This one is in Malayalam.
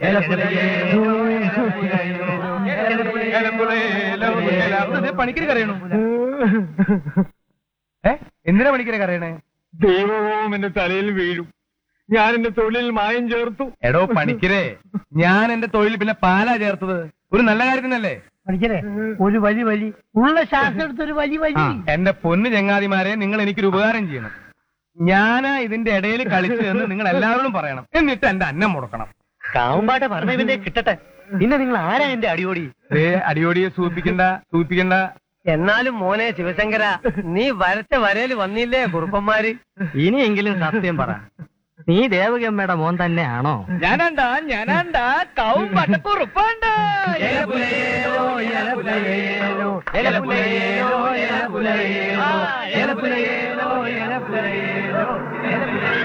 പണിക്കര് കരയണു ഏ എന്തിനാ പണിക്കര് കരയണേ ദൈവവും എന്റെ തലയിൽ വീഴും ഞാൻ എന്റെ തൊഴിലിൽ മായം ചേർത്തു എടോ പണിക്കരെ ഞാൻ എന്റെ തൊഴിൽ പിന്നെ പാലാ ചേർത്തത് ഒരു നല്ല കാര്യത്തിനല്ലേ പഠിക്കണേ ഒരു വലി വലി ഉള്ള ശ്വാസം എടുത്തൊരു വലി വലി എന്റെ പൊന്ന് ചങ്ങാതിമാരെ നിങ്ങൾ എനിക്കൊരു ഉപകാരം ചെയ്യണം ഞാനാ ഇതിന്റെ ഇടയിൽ കളിച്ചു എന്ന് നിങ്ങൾ എല്ലാവരോടും പറയണം എന്നിട്ട് എന്റെ അന്നം മുടക്കണം കാവുമ്പാട്ടെ പറഞ്ഞ ഇവന്റെ കിട്ടട്ടെ പിന്നെ നിങ്ങൾ ആരാ എന്റെ അടിയോടി ഏ അടിയോടിയെ സൂചിപ്പിക്കണ്ട സൂചിപ്പിക്കണ്ട എന്നാലും മോനെ ശിവശങ്കര നീ വരച്ച വരയിൽ വന്നില്ലേ കുറുപ്പന്മാര് ഇനിയെങ്കിലും സത്യം പറ നീ ദേവകമ്മയുടെ മോൻ തന്നെയാണോ ഞാനാണ്ടാ ഞാനാണ്ടാ കവും പട്ടക്കുറുപ്പാണ്ട എലപ്പുലയേലോ, എലപ്പുലയേലോ, എലപ്പുലയേലോ, എലപ്പുലയേലോ,